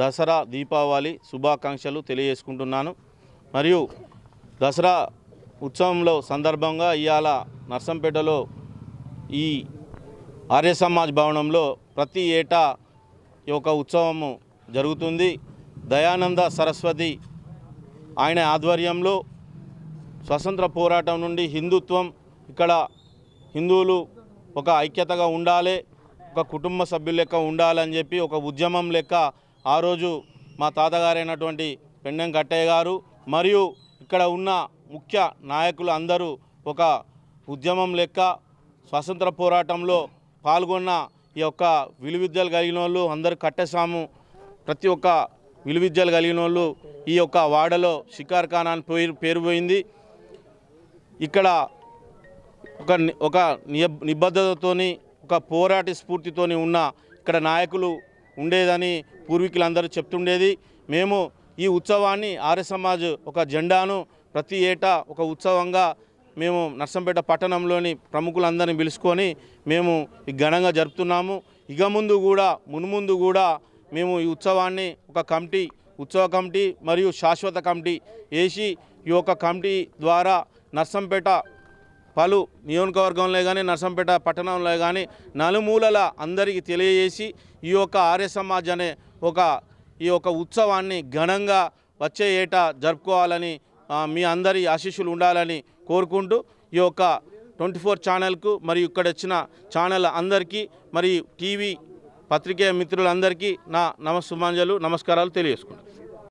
దసరా దీపావళి శుభాకాంక్షలు తెలియజేసుకుంటున్నాను మరియు దసరా ఉత్సవంలో సందర్భంగా ఇవాళ నర్సంపేటలో ఈ ఆర్య సమాజ్ భవనంలో ప్రతి ఏటా ఈ యొక్క ఉత్సవము జరుగుతుంది దయానంద సరస్వతి ఆయన ఆధ్వర్యంలో స్వతంత్ర పోరాటం నుండి హిందుత్వం ఇక్కడ హిందువులు ఒక ఐక్యతగా ఉండాలి ఒక కుటుంబ సభ్యుల లెక్క ఉండాలని చెప్పి ఒక ఉద్యమం లెక్క ఆ రోజు మా తాతగారైనటువంటి పెండెం కట్టయ్య గారు మరియు ఇక్కడ ఉన్న ముఖ్య నాయకులు అందరూ ఒక ఉద్యమం లెక్క స్వాతంత్ర పోరాటంలో పాల్గొన్న ఈ యొక్క విలువిద్యలు కలిగిన వాళ్ళు అందరూ కట్టెసాము ప్రతి ఒక్క విలువిద్యలు కలిగిన వాళ్ళు ఈ యొక్క వాడలో షికార్ ఖాన్ అని పేరు పేరు పోయింది ఇక్కడ ఒక ని- ఒక నిబ్- నిబద్ధతతోని ఒక పోరాట స్ఫూర్తితోని ఉన్న ఇక్కడ నాయకులు ఉండేదని పూర్వీకులందరూ చెప్తుండేది మేము ఈ ఉత్సవాన్ని ఆర్య సమాజ్ ఒక జెండాను ప్రతి ఏటా ఒక ఉత్సవంగా మేము నర్సంపేట పట్టణంలోని ప్రముఖులందరినీ పిలుచుకొని మేము ఈ ఘనంగా జరుపుతున్నాము ఇక ముందు కూడా మున్ముందు కూడా మేము ఈ ఉత్సవాన్ని ఒక కమిటీ ఉత్సవ కమిటీ మరియు శాశ్వత కమిటీ వేసి ఈ యొక్క కమిటీ ద్వారా నర్సంపేట పలు నియోజకవర్గంలో కానీ నర్సంపేట పట్టణంలో కానీ నలుమూలల అందరికీ తెలియజేసి ఈ యొక్క ఆర్య సమాజ్ అనే ఒక ఈ యొక్క ఉత్సవాన్ని ఘనంగా వచ్చే ఏటా జరుపుకోవాలని ఆ, మీ అందరి ఆశీస్సులు ఉండాలని కోరుకుంటూ ఈ యొక్క ట్వంటీ ఫోర్ ఛానల్కు మరియు ఇక్కడ వచ్చిన ఛానల్ అందరికీ మరియు టీవీ పత్రికేయ మిత్రులందరికీ నా నమస్సుమాంజలు నమస్కారాలు తెలియజేసుకుంటాను